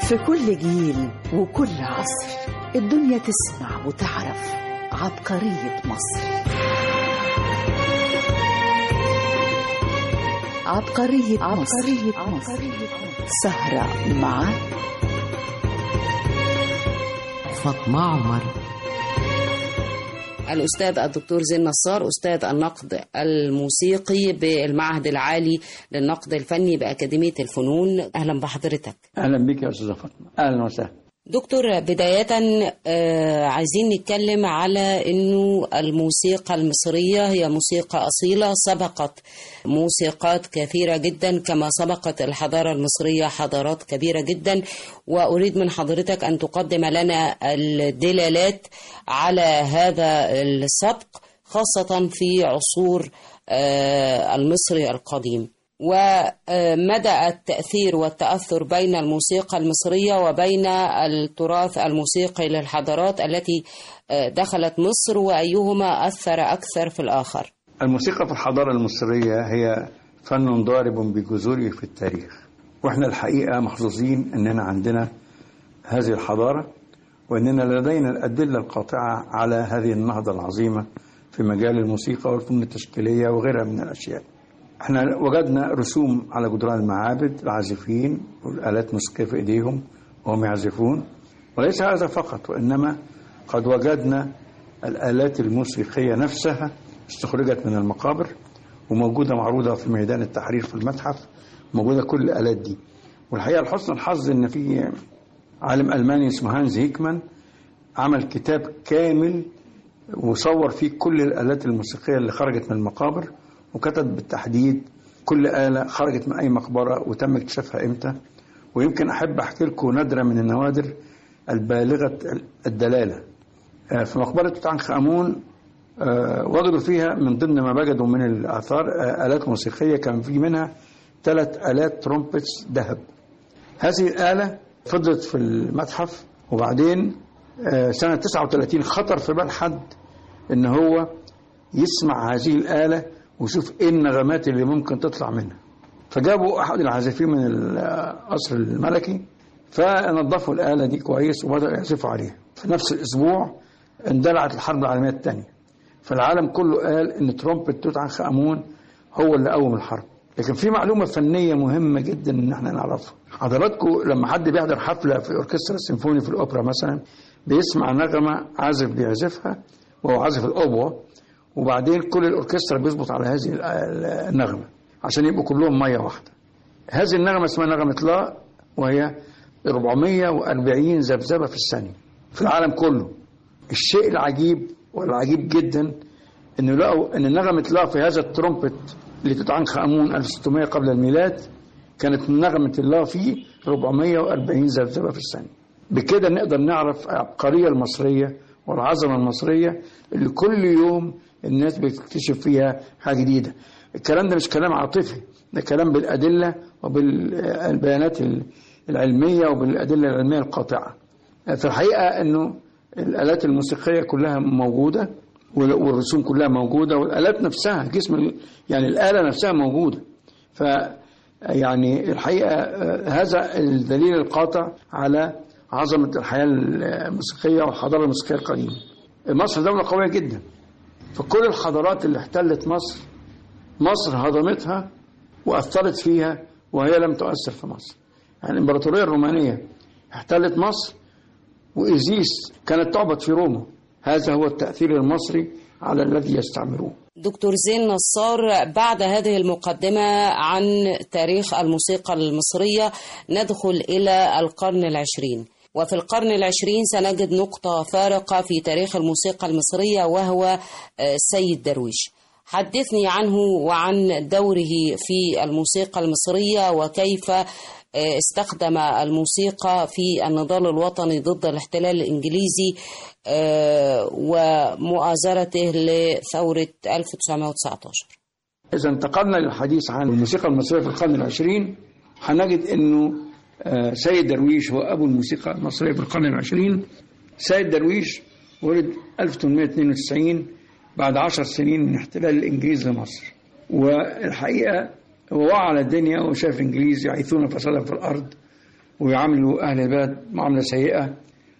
في كل جيل وكل عصر الدنيا تسمع وتعرف عبقرية مصر عبقرية, عبقرية مصر. مصر سهرة مع فاطمة عمر الأستاذ الدكتور زين نصار أستاذ النقد الموسيقي بالمعهد العالي للنقد الفني بأكاديمية الفنون أهلا بحضرتك اهلا بك يا استاذه فاطمه اهلا وسهلا دكتور بداية آه، عايزين نتكلم على أنه الموسيقى المصرية هي موسيقى أصيلة سبقت موسيقات كثيرة جدا كما سبقت الحضارة المصرية حضارات كبيرة جدا وأريد من حضرتك أن تقدم لنا الدلالات على هذا السبق خاصة في عصور آه، المصري القديم ومدى التأثير والتأثر بين الموسيقى المصرية وبين التراث الموسيقي للحضارات التي دخلت مصر وأيهما أثر أكثر في الآخر الموسيقى في الحضاره المصريه هي فن ضارب بجذوره في التاريخ واحنا الحقيقه محظوظين اننا عندنا هذه الحضاره واننا لدينا الادله القاطعه على هذه النهضه العظيمه في مجال الموسيقى والفنون التشكيليه وغيرها من الاشياء احنا وجدنا رسوم على جدران المعابد العازفين والآلات موسيقية في ايديهم وهم يعزفون وليس هذا فقط وإنما قد وجدنا الآلات الموسيقية نفسها استخرجت من المقابر وموجودة معروضة في ميدان التحرير في المتحف موجودة كل الآلات دي والحقيقة لحسن الحظ إن في عالم ألماني اسمه هانز هيكمان عمل كتاب كامل وصور فيه كل الآلات الموسيقية اللي خرجت من المقابر وكتب بالتحديد كل آلة خرجت من أي مقبرة وتم اكتشافها إمتى ويمكن أحب أحكي لكم نادرة من النوادر البالغة الدلالة آه، في مقبرة توت عنخ آمون آه، وجدوا فيها من ضمن ما وجدوا من الآثار آه، آلات موسيقية كان في منها ثلاث آلات ترومبتس ذهب هذه الآلة فضلت في المتحف وبعدين سنة 39 خطر في بال حد إن هو يسمع هذه الآلة ويشوف ايه النغمات اللي ممكن تطلع منها فجابوا احد العازفين من القصر الملكي فنظفوا الآلة دي كويس وبدأوا يعزفوا عليها في نفس الأسبوع اندلعت الحرب العالمية الثانية فالعالم كله قال إن ترومبت توت عنخ آمون هو اللي قوم الحرب لكن في معلومة فنية مهمة جدا إن احنا نعرفها حضراتكم لما حد بيحضر حفلة في أوركسترا السيمفوني في الأوبرا مثلا بيسمع نغمة عازف بيعزفها وهو عازف الأوبوا وبعدين كل الاوركسترا بيظبط على هذه النغمه عشان يبقوا كلهم ميه واحده هذه النغمه اسمها نغمه لا وهي 440 ذبذبه في الثانيه في العالم كله الشيء العجيب والعجيب جدا انه لقوا ان نغمه لا في هذا الترومبت اللي توت عنخ امون 1600 قبل الميلاد كانت نغمه اللا فيه 440 ذبذبه في الثانيه بكده نقدر نعرف العبقريه المصريه والعظمه المصريه اللي كل يوم الناس بتكتشف فيها حاجه جديده الكلام ده مش كلام عاطفي ده كلام بالادله وبالبيانات العلميه وبالادله العلميه القاطعه في الحقيقه انه الالات الموسيقيه كلها موجوده والرسوم كلها موجوده والالات نفسها جسم يعني الاله نفسها موجوده ف يعني الحقيقه هذا الدليل القاطع على عظمه الحياه الموسيقيه والحضاره الموسيقيه القديمه مصر دوله قويه جدا فكل الحضارات اللي احتلت مصر مصر هضمتها وأثرت فيها وهي لم تؤثر في مصر يعني الإمبراطورية الرومانية احتلت مصر وإيزيس كانت تعبد في روما هذا هو التأثير المصري على الذي يستعمروه دكتور زين نصار بعد هذه المقدمة عن تاريخ الموسيقى المصرية ندخل إلى القرن العشرين وفي القرن العشرين سنجد نقطة فارقة في تاريخ الموسيقى المصرية وهو السيد درويش حدثني عنه وعن دوره في الموسيقى المصرية وكيف استخدم الموسيقى في النضال الوطني ضد الاحتلال الإنجليزي ومؤازرته لثورة 1919 إذا انتقلنا للحديث عن الموسيقى المصرية في القرن العشرين هنجد أنه سيد درويش هو أبو الموسيقى المصرية في القرن العشرين سيد درويش ولد 1892 بعد عشر سنين من احتلال الإنجليز لمصر والحقيقة هو وعى على الدنيا وشاف الإنجليز يعيثون فسادا في الأرض ويعاملوا أهل البلد معاملة سيئة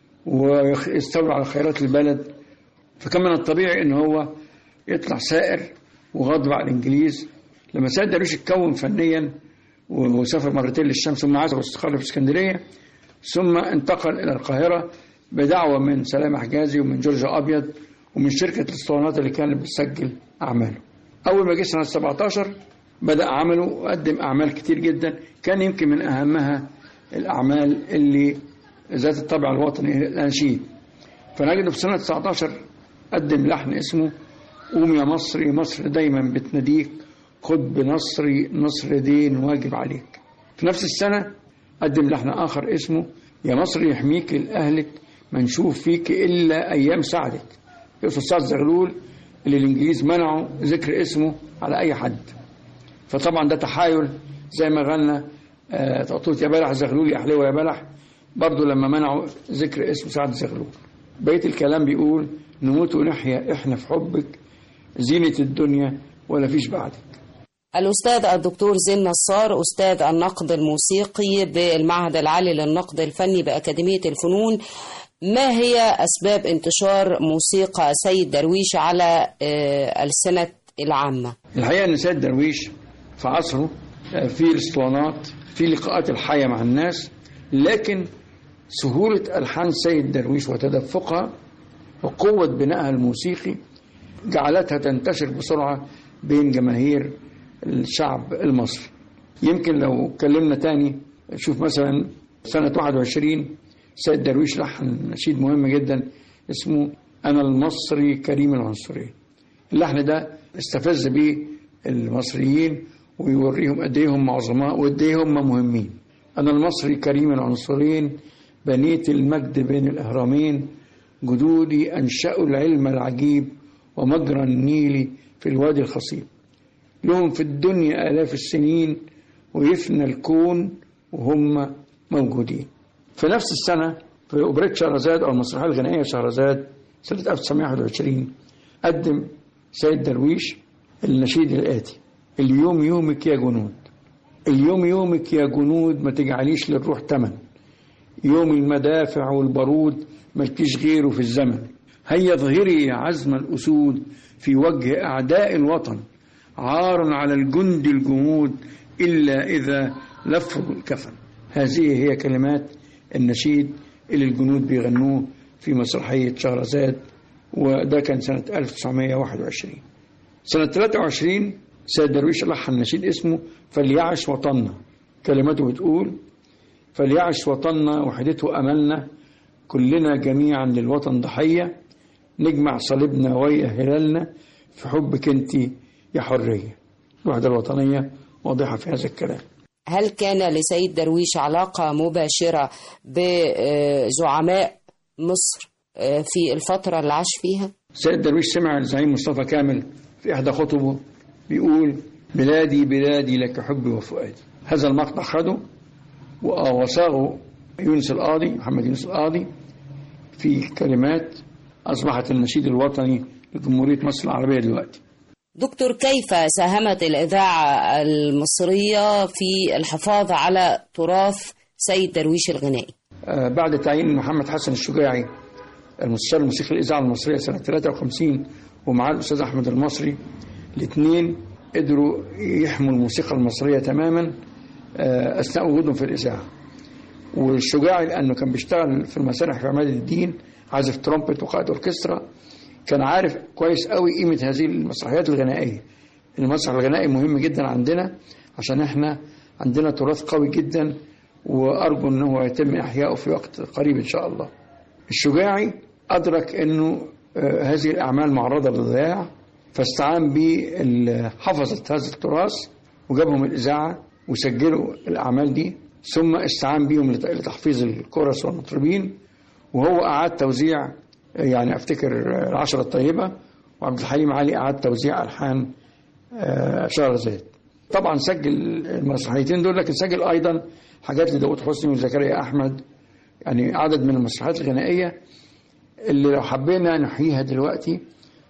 ويستولوا على خيرات البلد فكان من الطبيعي ان هو يطلع سائر وغضب على الانجليز لما سيد درويش اتكون فنيا وسافر مرتين للشام ثم عاد واستقر في اسكندريه ثم انتقل الى القاهره بدعوه من سلام حجازي ومن جورج ابيض ومن شركه الاسطوانات اللي كانت بتسجل اعماله. اول ما جه سنه 17 بدا عمله وقدم اعمال كتير جدا كان يمكن من اهمها الاعمال اللي ذات الطابع الوطني الاناشيد. فنجد في سنه 19 قدم لحن اسمه قوم يا مصري مصر دايما بتناديك خد بنصري نصر دين واجب عليك في نفس السنة قدم لحن آخر اسمه يا مصر يحميك لأهلك ما نشوف فيك إلا أيام سعدك يقصد سعد زغلول اللي الإنجليز منعوا ذكر اسمه على أي حد فطبعا ده تحايل زي ما غنى آه تقطوط يا بلح زغلول يا حلوة يا بلح برضه لما منعوا ذكر اسم سعد زغلول بقية الكلام بيقول نموت ونحيا احنا في حبك زينة الدنيا ولا فيش بعدك الأستاذ الدكتور زين نصار أستاذ النقد الموسيقي بالمعهد العالي للنقد الفني بأكاديمية الفنون ما هي أسباب انتشار موسيقى سيد درويش على السنة العامة؟ الحقيقة أن سيد درويش في عصره في الاسطوانات في لقاءات الحية مع الناس لكن سهولة ألحان سيد درويش وتدفقها وقوة بنائها الموسيقي جعلتها تنتشر بسرعة بين جماهير الشعب المصري يمكن لو اتكلمنا تاني شوف مثلا سنة 21 سيد درويش لحن نشيد مهم جدا اسمه أنا المصري كريم العنصرين اللحن ده استفز بيه المصريين ويوريهم قد ايه هم عظماء وقد ايه هم مهمين أنا المصري كريم العنصرين بنيت المجد بين الأهرامين جدودي أنشأوا العلم العجيب ومجرى النيل في الوادي الخصيب لهم في الدنيا آلاف السنين ويفنى الكون وهم موجودين في نفس السنة في أوبريت شهرزاد أو المسرحية الغنائية شهرزاد سنة 1921 قدم سيد درويش النشيد الآتي اليوم يومك يا جنود اليوم يومك يا جنود ما تجعليش للروح تمن يوم المدافع والبارود ملكيش غيره في الزمن هيا اظهري يا عزم الأسود في وجه أعداء الوطن عار على الجند الجمود إلا إذا لفوا الكفن هذه هي كلمات النشيد اللي الجنود بيغنوه في مسرحية شهرزاد وده كان سنة 1921 سنة 23 سيد درويش لحن نشيد اسمه فليعش وطننا كلماته بتقول فليعش وطننا وحدته أملنا كلنا جميعا للوطن ضحية نجمع صليبنا ويا هلالنا في حبك انت يا حرية الوحدة الوطنية واضحة في هذا الكلام هل كان لسيد درويش علاقة مباشرة بزعماء مصر في الفترة اللي عاش فيها؟ سيد درويش سمع الزعيم مصطفى كامل في إحدى خطبه بيقول بلادي بلادي لك حبي وفؤادي هذا المقطع خده وصاغه يونس القاضي محمد يونس القاضي في كلمات أصبحت النشيد الوطني لجمهورية مصر العربية دلوقتي دكتور كيف ساهمت الإذاعة المصرية في الحفاظ على تراث سيد درويش الغنائي آه بعد تعيين محمد حسن الشجاعي المستشار الموسيقي الإذاعة المصرية سنة 53 ومعاه الأستاذ أحمد المصري الاثنين قدروا يحموا الموسيقى المصرية تماما آه أثناء وجودهم في الإذاعة والشجاعي لأنه كان بيشتغل في المسارح في عماد الدين عازف ترومبت وقائد أوركسترا كان عارف كويس قوي قيمة هذه المسرحيات الغنائية المسرح الغنائي مهم جدا عندنا عشان احنا عندنا تراث قوي جدا وأرجو أنه يتم إحياؤه في وقت قريب إن شاء الله الشجاعي أدرك أنه هذه الأعمال معرضة للضياع فاستعان بحفظة هذا التراث وجابهم الإذاعة وسجلوا الأعمال دي ثم استعان بهم لتحفيظ الكورس والمطربين وهو أعاد توزيع يعني أفتكر العشرة الطيبة وعبد الحليم علي أعاد توزيع ألحان شهرزاد طبعا سجل المسرحيتين دول لكن سجل أيضا حاجات لداود حسني وزكريا أحمد يعني عدد من المسرحيات الغنائية اللي لو حبينا نحييها دلوقتي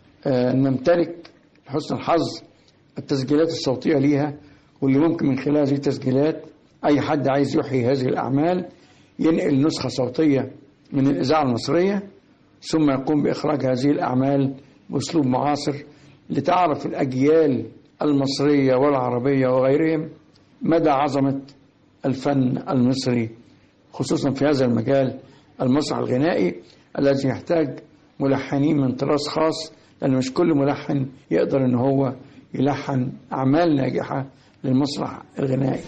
نمتلك حسن الحظ التسجيلات الصوتية ليها واللي ممكن من خلال هذه التسجيلات أي حد عايز يحيي هذه الأعمال ينقل نسخة صوتية من الإذاعة المصرية ثم يقوم بإخراج هذه الأعمال بأسلوب معاصر لتعرف الأجيال المصرية والعربية وغيرهم مدى عظمة الفن المصري خصوصا في هذا المجال المسرح الغنائي الذي يحتاج ملحنين من طراز خاص لأن مش كل ملحن يقدر إن هو يلحن أعمال ناجحة للمسرح الغنائي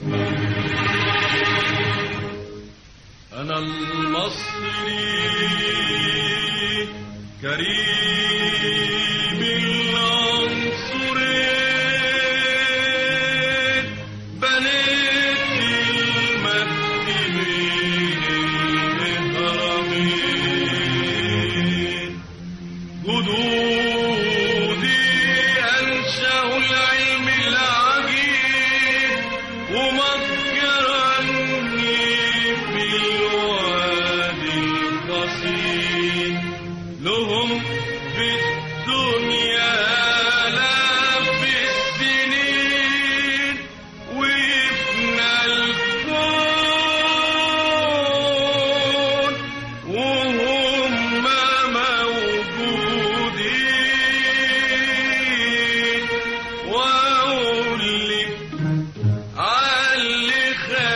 أنا المصري كريم العنصري بنيت المجد الهرمين جدودي أنشأوا العلم العجيب ومكرني في الوادي القصير لهم في الدنيا آلاف السنين ويفنى الكون وهم موجودين وأقول لك علي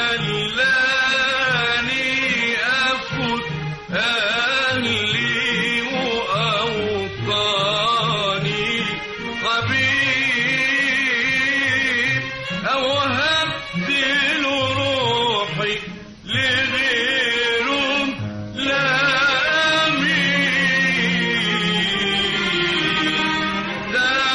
خلاني أفوت أهلي وأوطاني حبيب أوهبت له روحي لغيرهم لا أمين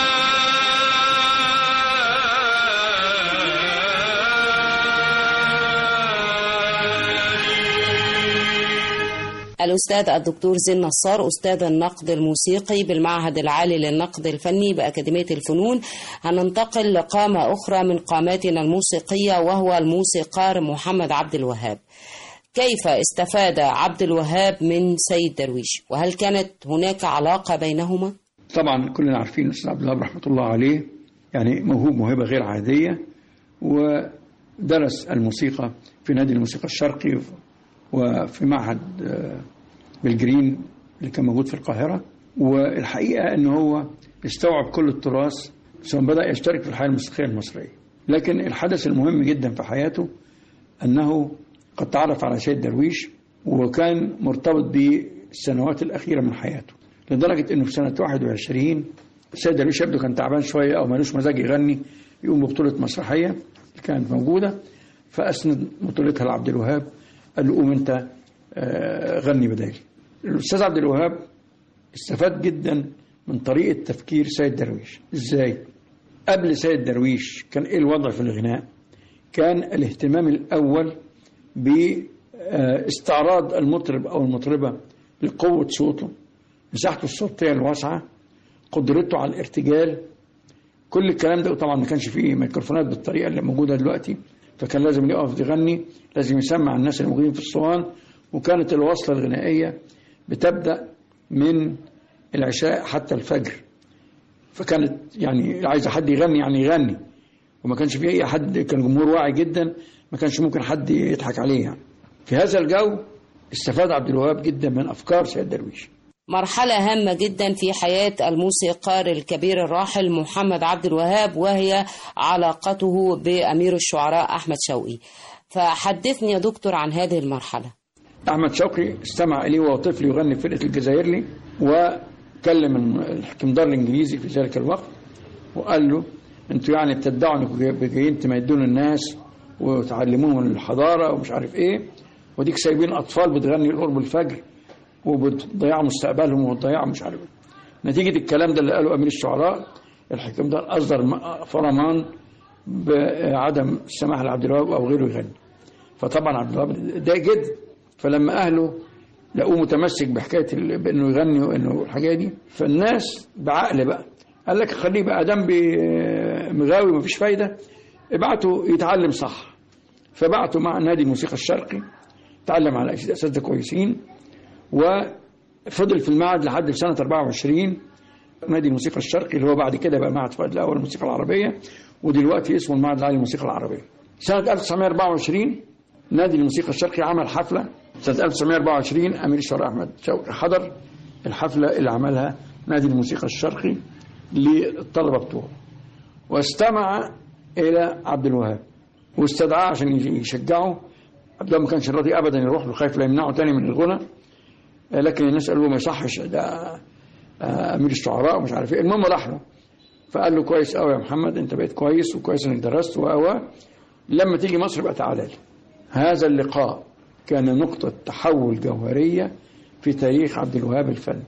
الأستاذ الدكتور زين نصار أستاذ النقد الموسيقي بالمعهد العالي للنقد الفني بأكاديمية الفنون هننتقل لقامة أخرى من قاماتنا الموسيقية وهو الموسيقار محمد عبد الوهاب كيف استفاد عبد الوهاب من سيد درويش وهل كانت هناك علاقة بينهما؟ طبعا كلنا عارفين الاستاذ عبد الوهاب رحمه الله عليه يعني موهوب موهبه غير عاديه ودرس الموسيقى في نادي الموسيقى الشرقي وفي معهد آه، بالجرين اللي كان موجود في القاهره والحقيقه ان هو استوعب كل التراث ثم بدا يشترك في الحياه الموسيقيه المصريه لكن الحدث المهم جدا في حياته انه قد تعرف على سيد درويش وكان مرتبط بالسنوات الاخيره من حياته لدرجه انه في سنه 21 سيد درويش يبدو كان تعبان شويه او مالوش مزاج يغني يقوم ببطوله مسرحيه اللي كانت موجوده فاسند بطولتها لعبد الوهاب قال له قوم انت آه، غني بدالي الاستاذ عبد الوهاب استفاد جدا من طريقه تفكير سيد درويش ازاي قبل سيد درويش كان ايه الوضع في الغناء كان الاهتمام الاول باستعراض المطرب او المطربه لقوه صوته مساحته الصوتيه الواسعه قدرته على الارتجال كل الكلام ده طبعا ما كانش فيه ميكروفونات بالطريقه اللي موجوده دلوقتي فكان لازم يقف يغني لازم يسمع الناس اللي موجودين في الصوان وكانت الوصله الغنائيه بتبدا من العشاء حتى الفجر فكانت يعني عايزه حد يغني يعني يغني وما كانش فيه اي حد كان جمهور واعي جدا ما كانش ممكن حد يضحك عليه يعني في هذا الجو استفاد عبد الوهاب جدا من افكار سيد درويش مرحلة هامة جدا في حياة الموسيقار الكبير الراحل محمد عبد الوهاب وهي علاقته بأمير الشعراء أحمد شوقي فحدثني يا دكتور عن هذه المرحلة احمد شوقي استمع اليه وهو طفل يغني في فرقه الجزائرلي وكلم الحكمدار الانجليزي في ذلك الوقت وقال له انتوا يعني بتدعوا انكم جاي- جايين تميدون الناس وتعلموهم الحضاره ومش عارف ايه وديك سايبين اطفال بتغني قرب الفجر وبتضيعوا مستقبلهم وبتضيعوا مش عارف ايه نتيجه الكلام ده اللي قاله امير الشعراء الحكمدار اصدر م- فرمان بعدم السماح لعبد الوهاب او غيره يغني فطبعا عبد الوهاب اتضايق جدا فلما اهله لقوه متمسك بحكايه ال- بانه يغني وانه الحاجه دي فالناس بعقل بقى قال لك خليه بقى دم بي- مغاوي مفيش فايده ابعته يتعلم صح فبعته مع نادي الموسيقى الشرقي تعلم على اساتذه كويسين وفضل في المعهد لحد سنه 24 نادي الموسيقى الشرقي اللي هو بعد كده بقى معهد فؤاد الاول للموسيقى العربيه ودلوقتي اسمه المعهد العالي للموسيقى العربيه. سنه 1924 نادي الموسيقى الشرقي عمل حفله سنة 1924 أمير الشرع أحمد شوقي حضر الحفلة اللي عملها نادي الموسيقى الشرقي للطلبة بتوعه واستمع إلى عبد الوهاب واستدعاه عشان يجي- يشجعه عبد الوهاب ما كانش راضي أبدا يروح له خايف لا يمنعه تاني من الغنى آه، لكن الناس قالوا له ما يصحش ده آه، أمير الشعراء ومش عارف إيه المهم راح له فقال له كويس قوي يا محمد أنت بقيت كويس وكويس إنك درست و و لما تيجي مصر بقى تعالى لي هذا اللقاء كان نقطة تحول جوهرية في تاريخ عبد الوهاب الفني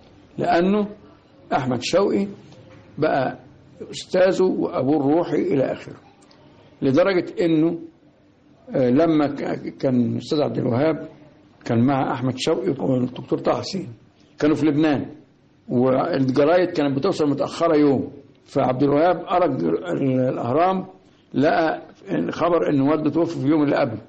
لأنه أحمد شوقي بقى أستاذه وأبوه الروحي إلى آخره لدرجة إنه آه، لما ك- كان الأستاذ عبد الوهاب كان مع أحمد شوقي والدكتور طه حسين كانوا في لبنان والجرايد كانت بتوصل متأخرة يوم فعبد الوهاب قرأ ال- الأهرام لقى خبر إن والده توفي في اليوم اللي قبله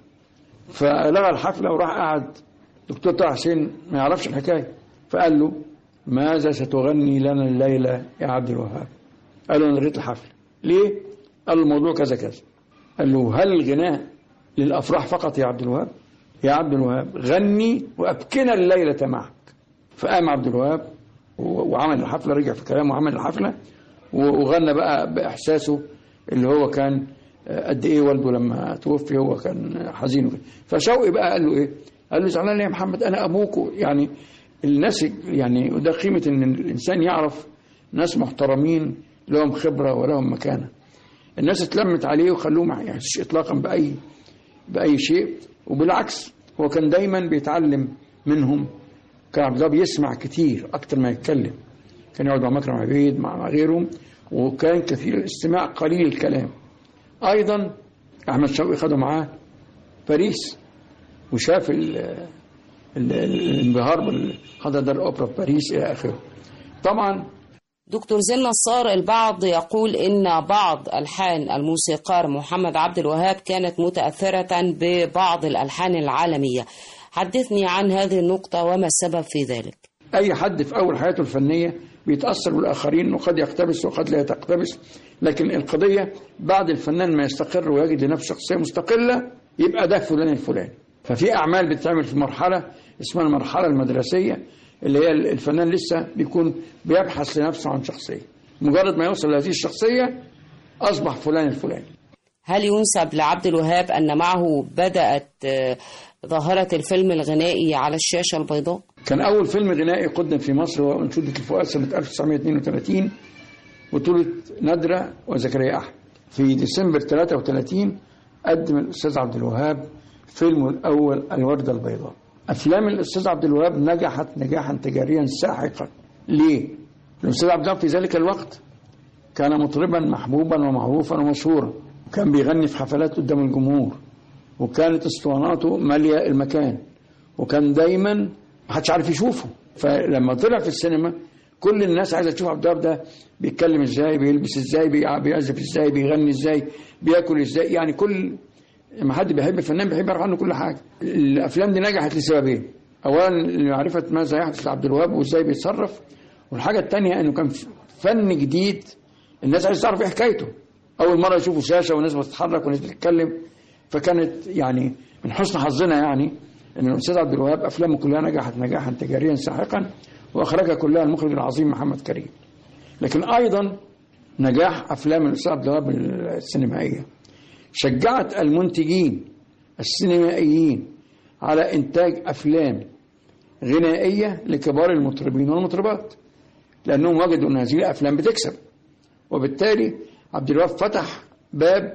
فلغى الحفلة وراح قعد دكتور طه حسين ما يعرفش الحكاية فقال له ماذا ستغني لنا الليلة يا عبد الوهاب قال له أنا لغيت الحفلة ليه؟ قال له الموضوع كذا كذا قال له هل الغناء للأفراح فقط يا عبد الوهاب يا عبد الوهاب غني وأبكنا الليلة معك فقام عبد الوهاب و- وعمل الحفلة رجع في كلامه وعمل الحفلة و- وغنى بقى بإحساسه اللي هو كان آه، قد إيه والده لما توفي هو كان حزين وكده. فشوقي بقى قال له إيه قال له زعلان ليه يا محمد أنا أبوك يعني الناس يعني وده قيمة إن الإنسان يعرف ناس محترمين لهم خبرة ولهم مكانة الناس اتلمت عليه وخلوه ما يحسش إطلاقا بأي بأي شيء وبالعكس هو كان دايما بيتعلم منهم كان عبد الله بيسمع كتير أكتر ما يتكلم كان يقعد مع مكرم عبيد مع مع غيرهم وكان كثير الاستماع قليل الكلام أيضا أحمد شوقي خده معاه باريس وشاف ال ال- الانبهار بالحضر دار الأوبرا في باريس إلى آخره طبعا دكتور زين نصار البعض يقول إن بعض ألحان الموسيقار محمد عبد الوهاب كانت متأثرة ببعض الألحان العالمية حدثني عن هذه النقطة وما السبب في ذلك أي حد في أول حياته الفنية بيتأثر بالآخرين وقد يقتبس وقد لا يقتبس لكن القضية بعد الفنان ما يستقر ويجد لنفسه شخصية مستقلة يبقى ده فلان الفلاني ففي أعمال بتتعمل في مرحلة اسمها المرحلة المدرسية اللي هي الفنان لسه بيكون بيبحث لنفسه عن شخصية مجرد ما يوصل لهذه الشخصية أصبح فلان الفلاني هل ينسب لعبد الوهاب أن معه بدأت آه، ظاهرة الفيلم الغنائي على الشاشة البيضاء؟ كان أول فيلم غنائي قدم في مصر هو أنشودة الفؤاد سنة 1932 بطولة ندرة وزكريا أحمد في ديسمبر 33 قدم الأستاذ عبد الوهاب فيلمه الأول الوردة البيضاء أفلام الأستاذ عبد الوهاب نجحت نجاحا تجاريا ساحقا ليه؟ الأستاذ عبد الوهاب في ذلك الوقت كان مطربا محبوبا ومعروفا ومشهورا وكان بيغني في حفلات قدام الجمهور وكانت اسطواناته مالية المكان وكان دايما محدش عارف يشوفه فلما طلع في السينما كل الناس عايزه تشوف عبد الوهاب ده بيتكلم ازاي بيلبس ازاي بيع- بيعزف ازاي بيغني ازاي بياكل ازاي يعني كل لما حد بيحب الفنان بيحب يعرف عنه كل حاجه الافلام دي نجحت لسببين اولا لمعرفه ماذا يحدث لعبد الوهاب وازاي بيتصرف والحاجه الثانيه انه كان فن جديد الناس عايزه تعرف ايه حكايته اول مره يشوفوا شاشه وناس بتتحرك وناس بتتكلم فكانت يعني من حسن حظنا يعني ان الاستاذ عبد الوهاب افلامه كلها نجحت نجاحا تجاريا ساحقا واخرجها كلها المخرج العظيم محمد كريم لكن ايضا نجاح افلام الاستاذ عبد الوهاب السينمائيه شجعت المنتجين السينمائيين على انتاج افلام غنائيه لكبار المطربين والمطربات لانهم وجدوا ان هذه الافلام بتكسب وبالتالي عبد الوهاب فتح باب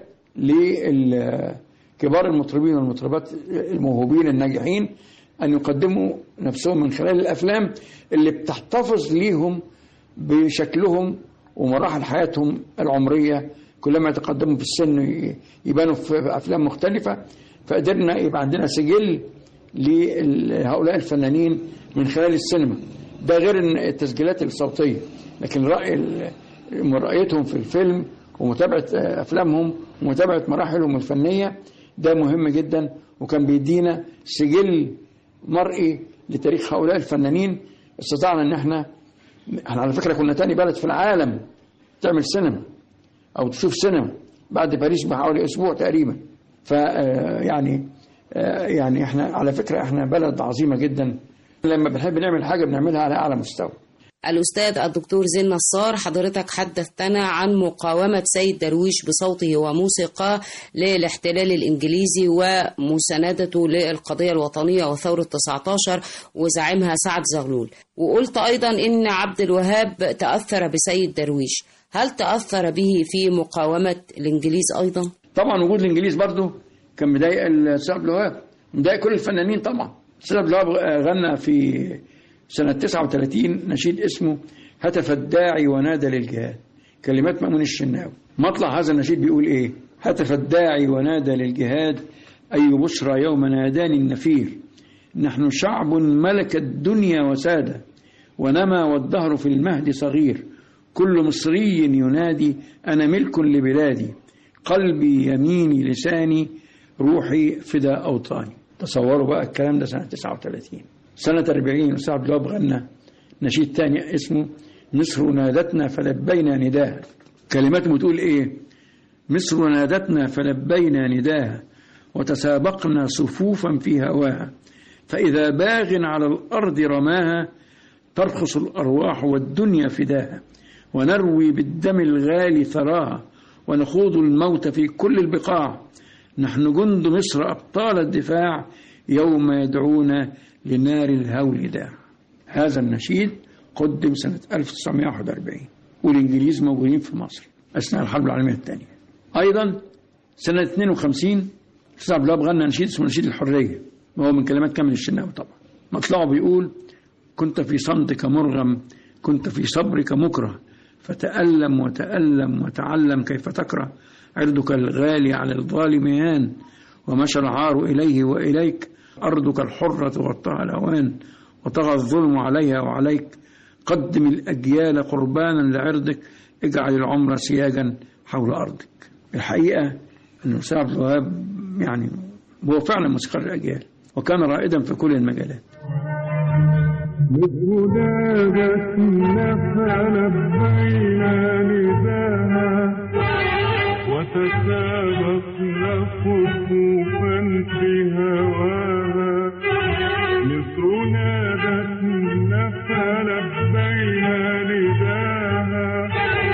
لكبار المطربين والمطربات الموهوبين الناجحين أن يقدموا نفسهم من خلال الأفلام اللي بتحتفظ ليهم بشكلهم ومراحل حياتهم العمرية كلما يتقدموا في السن ي- يبانوا في أفلام مختلفة فقدرنا يبقى عندنا سجل لهؤلاء الفنانين من خلال السينما ده غير إن التسجيلات الصوتية لكن رأي ال- رأيتهم في الفيلم ومتابعة آه، أفلامهم ومتابعة مراحلهم الفنية ده مهم جدا وكان بيدينا سجل مرئي لتاريخ هؤلاء الفنانين استطعنا ان احنا احنا على فكره كنا تاني بلد في العالم تعمل سينما او تشوف سينما بعد باريس بحوالي اسبوع تقريبا ف آه، يعني آه، يعني احنا على فكرة احنا بلد عظيمة جدا لما بنحب نعمل حاجة بنعملها على أعلى مستوى الأستاذ الدكتور زين نصار حضرتك حدثتنا عن مقاومة سيد درويش بصوته وموسيقاه للاحتلال الإنجليزي ومساندته للقضية الوطنية وثورة 19 وزعيمها سعد زغلول وقلت أيضا إن عبد الوهاب تأثر بسيد درويش هل تأثر به في مقاومة الإنجليز أيضا؟ طبعا وجود الإنجليز برضو كان مضايق الأستاذ عبد الوهاب مضايق كل الفنانين طبعا الأستاذ عبد الوهاب غنى في سنة 39 نشيد اسمه هتف الداعي ونادى للجهاد كلمات مأمون الشناوي مطلع هذا النشيد بيقول ايه هتف الداعي ونادى للجهاد أي بشرى يوم ناداني النفير نحن شعب ملك الدنيا وسادة ونما والدهر في المهد صغير كل مصري ينادي أنا ملك لبلادي قلبي يميني لساني روحي فدا أوطاني تصوروا بقى الكلام ده سنة 39 سنة 40 أستاذ عبد الوهاب غنى نشيد تاني اسمه مصر نادتنا فلبينا نداها كلماته بتقول إيه مصر نادتنا فلبينا نداها وتسابقنا صفوفا في هواها فإذا باغ على الأرض رماها ترخص الأرواح والدنيا فداها ونروي بالدم الغالي ثراها ونخوض الموت في كل البقاع نحن جند مصر أبطال الدفاع يوم يدعونا لنار الهول داع هذا النشيد قدم سنة 1941 والإنجليز موجودين في مصر أثناء الحرب العالمية الثانية أيضا سنة 52 أستاذ عبد الوهاب غنى نشيد اسمه نشيد الحرية وهو من كلمات كامل الشناوي طبعا مطلعه بيقول كنت في صمتك مرغم كنت في صبرك مكره فتألم وتألم وتعلم كيف تكره عرضك الغالي على الظالم يان ومشى العار إليه وإليك أرضك الحرة غطاها الأوان وطغى الظلم عليها وعليك قدم الأجيال قربانا لعرضك اجعل العمر سياجا حول أرضك الحقيقة أن الأستاذ عبد الوهاب يعني هو فعلا موسيقار الأجيال وكان رائدا في كل المجالات بغلابتنا فلبينا نداها وتسابقنا خطوفا في هواها مصر نادتنا فلبينا نداها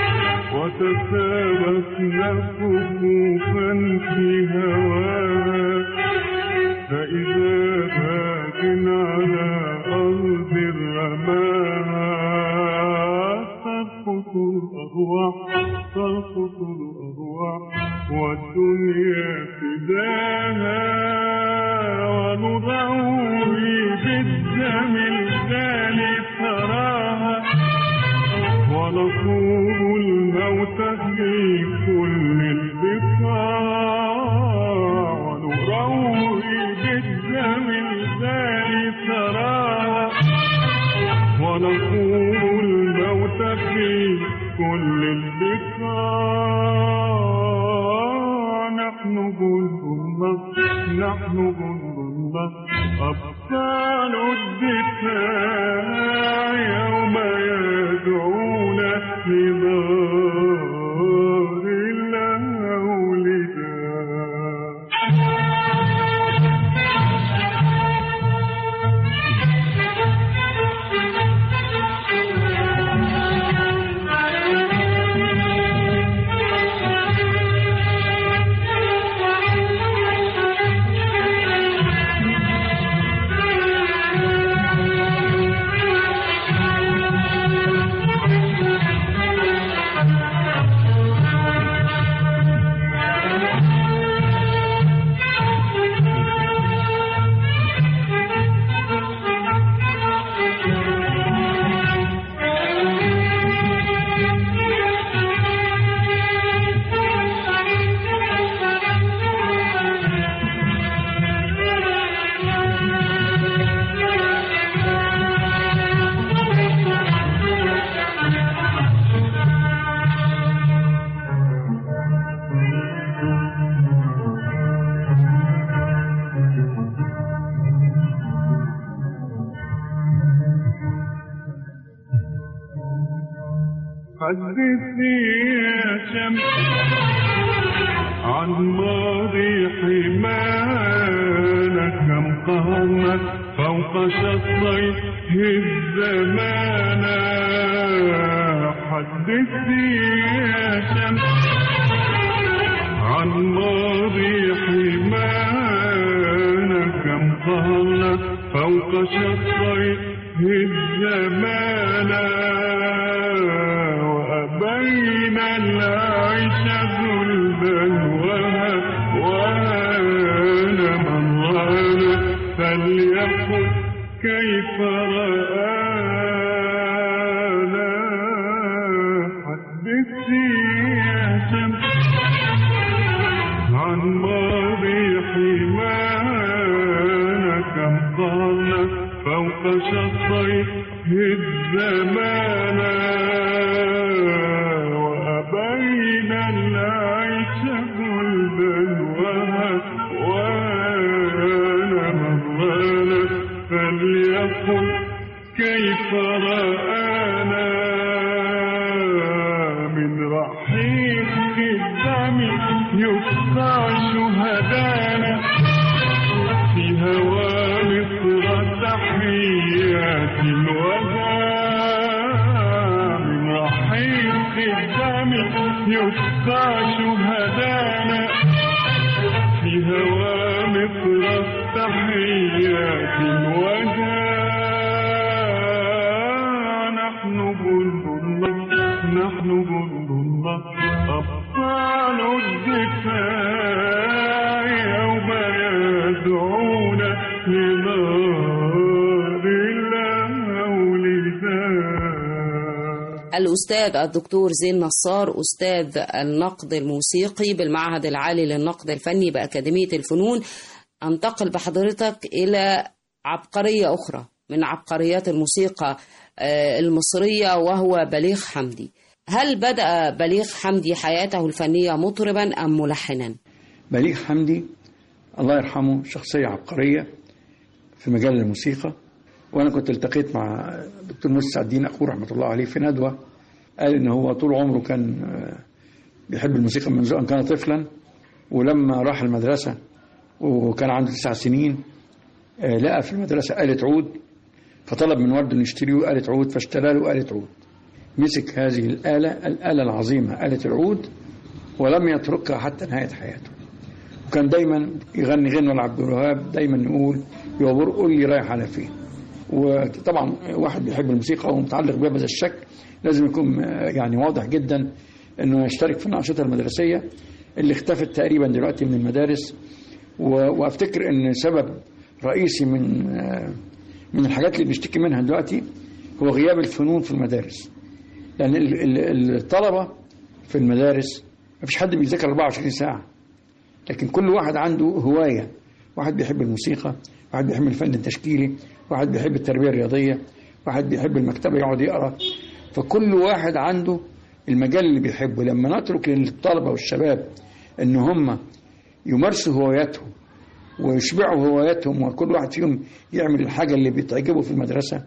وتسابقنا خطوفا في هواها فإذا باق على أرض رماها ترقص الأرواح ترقص الأرواح والدنيا فداها ونضعوي بالدم الغالي ثراها ونصوب الموت في كل البقاع ونروي بالدم الغالي ثراها ونصوب الموت في كل البقاع نحن جند النصر نحن جند النصر أبطال الدفاع يوم يدعونا لنار الأولداء حدثني يا شمس عن ماضي حمانا قهرنا فوق شطيه الزمان حدثني يا شمس عن ماضي حمانا كم قهرنا فوق شطيه الزمان وأبينا العيش ذلا وهانا من رانا فليقل كيف رآنا حدثني يا شمس عن ماضي حمانا كم قالنا فوق شطيه الزمان وأبينا العيش غلبا وهانا مرانا فليقل كيف رآنا من رحيق الدم يسقى شهدانا في هوى مصر تحيات الوداع من رحيق الدم يسقى شهدانا في هوى مصر تحيات الوداع نحن جند الله نحن جند الله أبطال الدفاع يوم يدعون لنار الأولداء الأستاذ الدكتور زين نصار أستاذ النقد الموسيقي بالمعهد العالي للنقد الفني بأكاديمية الفنون أنتقل بحضرتك إلى عبقرية أخرى من عبقريات الموسيقى آه، المصرية وهو بليغ حمدي هل بدأ بليغ حمدي حياته الفنية مطربا أم ملحنا؟ بليغ حمدي الله يرحمه شخصية عبقرية في مجال الموسيقى وأنا كنت التقيت مع دكتور موسى سعد الدين أخوه رحمة الله عليه في ندوة قال إن هو طول عمره كان آه، بيحب الموسيقى منذ أن كان طفلا ولما راح المدرسة وكان عنده تسع سنين آه، لقى في المدرسة آلة عود فطلب من والده إنه يشتري له آلة عود فاشترى له آلة عود مسك هذه الآلة الآلة العظيمة آلة العود ولم يتركها حتى نهاية حياته وكان دايما يغني غنى لعبد الوهاب دايما يقول يا بر قول لي رايح على فين وطبعا واحد بيحب الموسيقى ومتعلق بها بهذا الشكل لازم يكون آه، يعني واضح جدا انه يشترك في الانشطه المدرسيه اللي اختفت تقريبا دلوقتي من المدارس و- وافتكر ان سبب رئيسي من آه، من الحاجات اللي بيشتكي منها دلوقتي هو غياب الفنون في المدارس لان ال- ال- الطلبه في المدارس مفيش حد بيذاكر 24 ساعه لكن كل واحد عنده هوايه واحد بيحب الموسيقى واحد بيحب الفن التشكيلي واحد بيحب التربيه الرياضيه واحد بيحب المكتبه يقعد يقرا فكل واحد عنده المجال اللي بيحبه لما نترك للطلبه والشباب ان هم يمارسوا هواياتهم ويشبعوا هواياتهم وكل واحد فيهم يعمل الحاجه اللي بتعجبه في المدرسه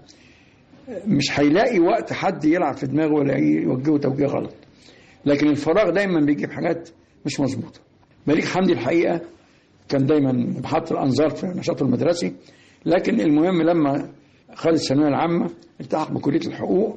مش هيلاقي وقت حد يلعب في دماغه ولا يوجهه توجيه غلط لكن الفراغ دايما بيجيب حاجات مش مظبوطه بليغ حمدي الحقيقه كان دايما محط الانظار في نشاطه المدرسي لكن المهم لما خد الثانويه العامه التحق بكليه الحقوق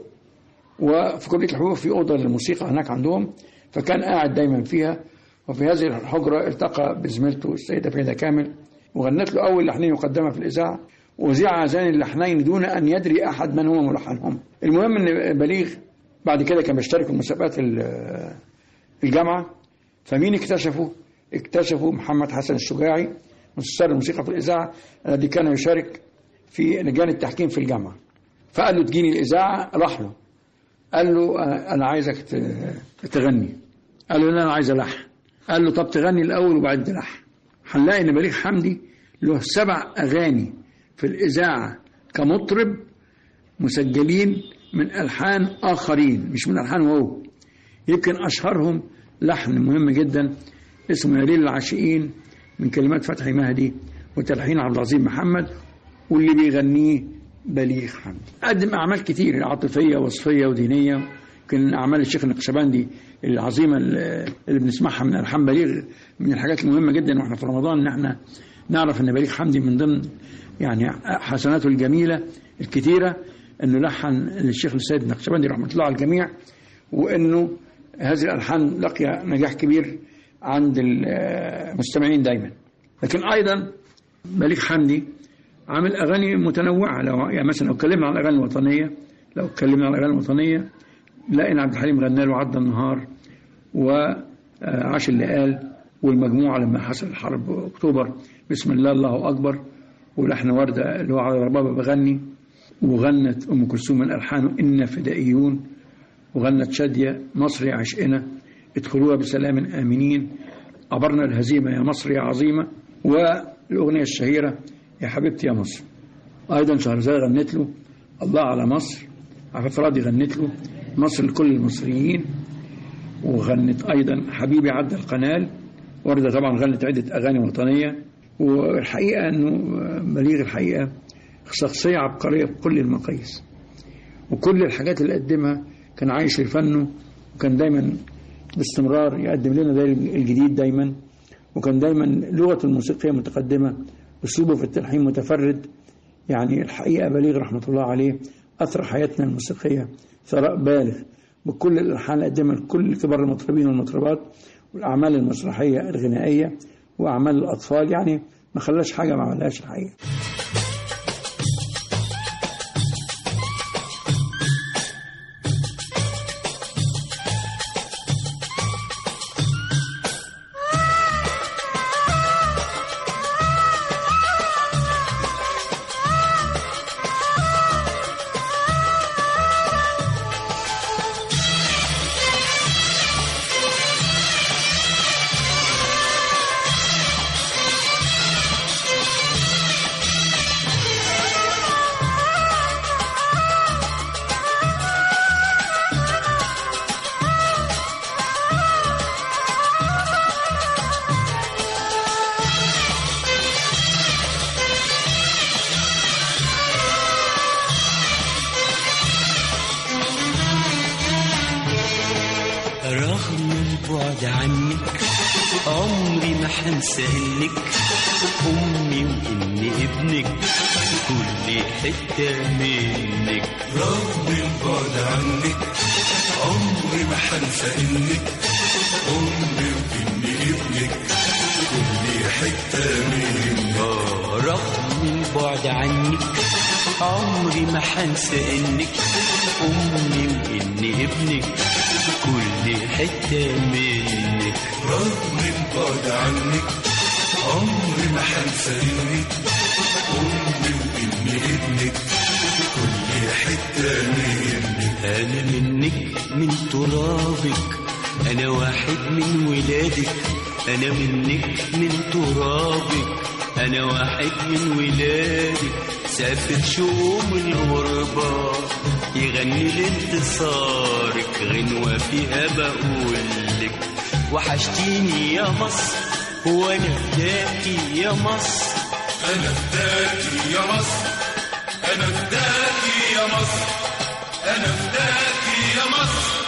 وفي كليه الحقوق في اوضه للموسيقى هناك عندهم فكان قاعد دايما فيها وفي هذه الحجره التقى بزميلته السيده فريده كامل وغنت له اول لحنين يقدمها في الاذاعه وذيع هذين اللحنين دون ان يدري احد من هو ملحنهم المهم ان بليغ بعد كده كان بيشترك في مسابقات ال- الجامعه فمين اكتشفه؟ اكتشفوا محمد حسن الشجاعي مستشار الموسيقى في الاذاعه الذي كان يشارك في لجان التحكيم في الجامعه فقال له تجيني الاذاعه راح له قال له آه، انا عايزك ت- تغني قال له لا انا عايز الحن قال له طب تغني الاول وبعدين تلحن هنلاقي ان بليغ حمدي له سبع اغاني في الاذاعه كمطرب مسجلين من الحان اخرين مش من الحان هو يمكن اشهرهم لحن مهم جدا اسمه يا ليل العاشقين من كلمات فتحي مهدي وتلحين عبد العظيم محمد واللي بيغنيه بليغ حمدي قدم اعمال كتير عاطفيه وصفيه ودينيه يمكن اعمال الشيخ النقشبندي العظيمه اللي اللي بنسمعها من الحان بليغ من الحاجات المهمه جدا واحنا في رمضان ان احنا نعرف ان بليغ حمدي من ضمن يعني حسناته الجميله الكثيره انه لحن للشيخ السيد النقشبندي رحمه الله على الجميع وانه هذه الالحان لقي نجاح كبير عند المستمعين دايما لكن ايضا بليغ حمدي عامل اغاني متنوعه لو يعني مثلا لو اتكلمنا عن الاغاني الوطنيه لو اتكلمنا عن الاغاني الوطنيه لا ان عبد الحليم غنى له عدى النهار وعاش اللي قال والمجموعه لما حصل حرب اكتوبر بسم الله الله اكبر ولحن ورده اللي هو على ربابه بغني وغنت ام كلثوم من الحانه انا فدائيون وغنت شاديه مصر يا عشقنا ادخلوها بسلام امنين عبرنا الهزيمه يا مصر يا عظيمه والاغنيه الشهيره يا حبيبتي يا مصر ايضا شهرزاد غنت له الله على مصر عفاف راضي غنت له مصر لكل المصريين وغنت ايضا حبيبي عدى القنال وردة طبعا غنت عدة أغاني وطنية والحقيقة أنه بليغ الحقيقة شخصية عبقرية بكل المقاييس وكل الحاجات اللي قدمها كان عايش لفنه وكان دايما باستمرار يقدم لنا ده الجديد دايما وكان دايما لغته الموسيقية متقدمة أسلوبه في التلحين متفرد يعني الحقيقة بليغ رحمة الله عليه أثر حياتنا الموسيقية ثراء بالغ بكل الألحان اللي قدمها لكل كبار المطربين والمطربات والأعمال المسرحية الغنائية وأعمال الأطفال يعني ما خلاش حاجة ما عملهاش الحقيقة رغم البعد عنك عمري ما هنسى انك امي واني ابنك كل حته منك رغم البعد عنك عمري ما هنسى انك امي واني ابنك كل حته منك آه، رغم البعد عنك عمري ما هنسى انك امي واني ابنك كل حته منك رغم البعد عنك عمري ما هنسى انك امي واني ابنك كل حته منك انا منك من ترابك انا واحد من ولادك انا منك من ترابك انا واحد من ولادك سافر شوم الغربة يغني لانتصارك غنوة فيها بقولك وحشتيني يا مصر وانا فداكي يا مصر انا فداكي يا مصر انا فداكي يا مصر انا فداكي يا مصر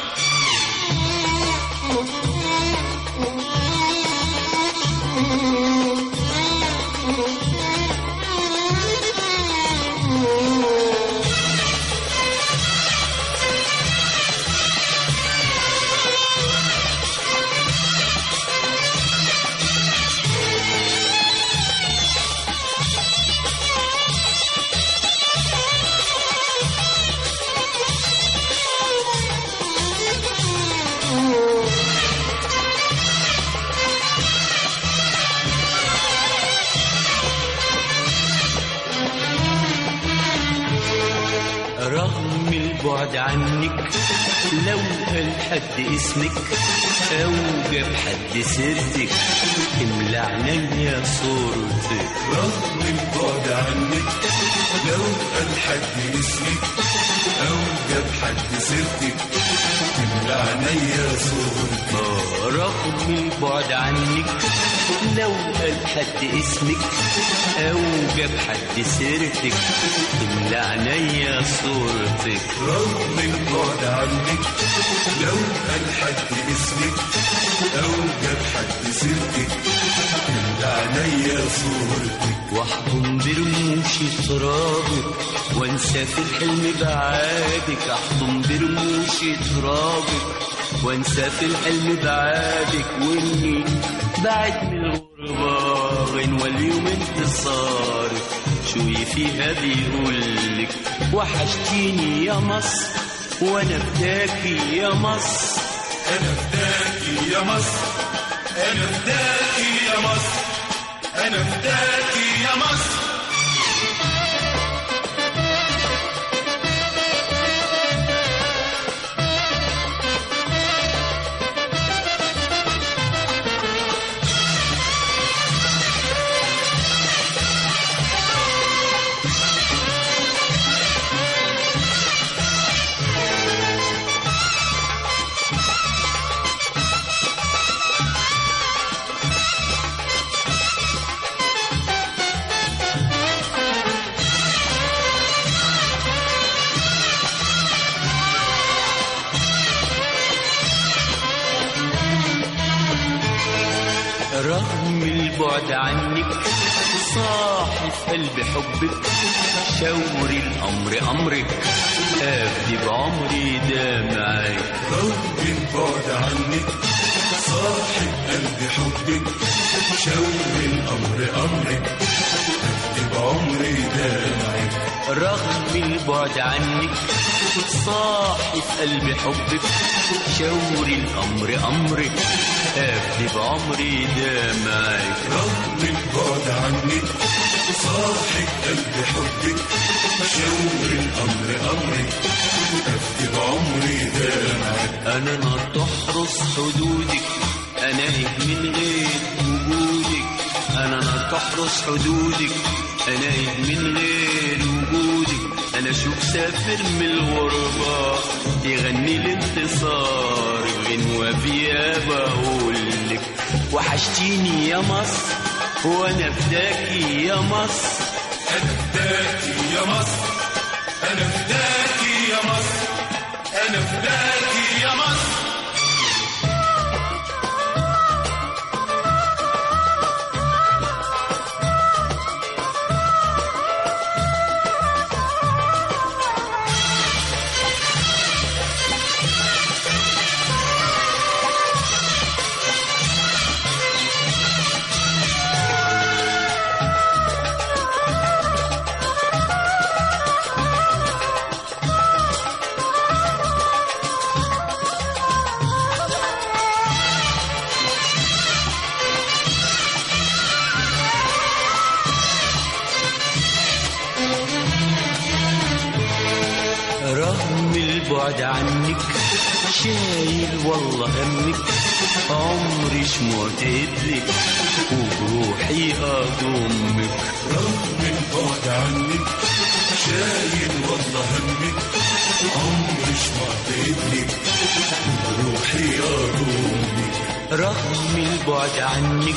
رغم البعد عنك لو قال حد اسمك او جاب حد سيرتك تملى عينيا صورتك رغم البعد عنك لو قال حد اسمك او جاب حد سيرتك تملى عينيا صورتك آه، رغم البعد عنك لو قال حد اسمك او جاب حد سيرتك تملى عينيا صورتك رغم البعد عنك لو قال حد اسمك او جاب حد سيرتك تملى عينيا صورتك واحضن برموش ترابك وانسى في الحلم بعادك احضن برموش ترابك وانسى في الحلم بعادك واني بعد من الغربة غنوة اليوم انتصارك شوي فيها بيقولك وحشتيني يا مصر وانا فداكي يا مصر انا فداكي يا مصر انا فداكي يا مصر انا فداكي يا مصر رغم البعد عنك صاحي في قلب حبك شاوري الأمر أمرك أفدي بعمري ده معاك رغم البعد عنك صاحب قلبي حبك شاور الامر امرك اكتب عمري دامعك رغم البعد عنك صاحي في قلب حبك شاوري الأمر أمرك أفدي بعمري ده معاك رغم البعد عنك صاحب قلبي حبك شاور الامر امرك اكتب عمري دامعك أنا نار تحرس حدودك أنا إيه من غير وجودك أنا نار تحرس حدودك أنا إيه من غير وجودك أنا شوف سافر من الغربة يغني الانتصار غنوة فيها بقولك وحشتيني يا مصر وأنا فداكي يا مصر انا فداكي يا مصر انا فداكي يا مصر انا فداكي يا مصر رغم البعد عنك شايل والله همك عمري شمعت لك وبروحي اضمك رغم البعد عنك شايل والله همك عمري شمعت ابنك روحي يا رومك رغم البعد عنك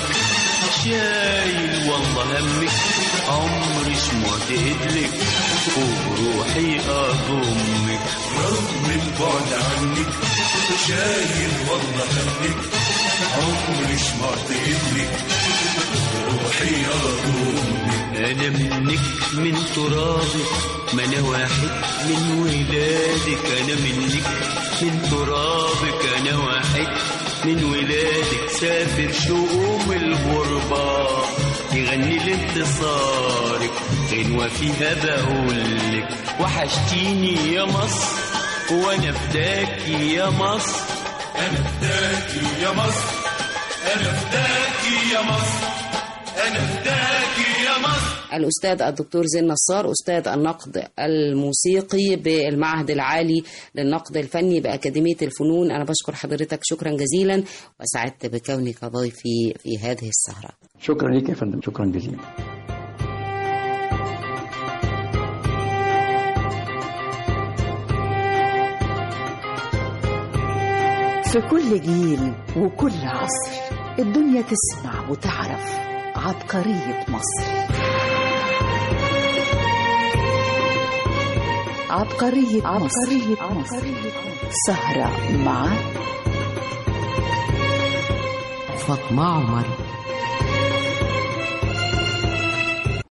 شايل والله همك عمري شمعت لك وبروحي اضمك رغم البعد عنك شايل والله همك عمري شمعت ابنك روحي يا رومك أنا منك من ترابك ما أنا واحد من ولادك أنا منك من ترابك أنا واحد من ولادك سافر شؤوم الغربة يغني لانتصارك غنوة فيها بقولك وحشتيني يا مصر وأنا فداكي يا مصر انا فداكي يا مصر انا فداكي يا مصر انا فداكي يا مصر الأستاذ الدكتور زين نصار أستاذ النقد الموسيقي بالمعهد العالي للنقد الفني بأكاديمية الفنون أنا بشكر حضرتك شكرا جزيلا وسعدت بكونك ضيفي في هذه السهرة شكرا لك يا فندم شكرا جزيلا في كل جيل وكل عصر الدنيا تسمع وتعرف عبقرية مصر عبقرية عبقرية مصر, مصر. سهرة مع فاطمة عمر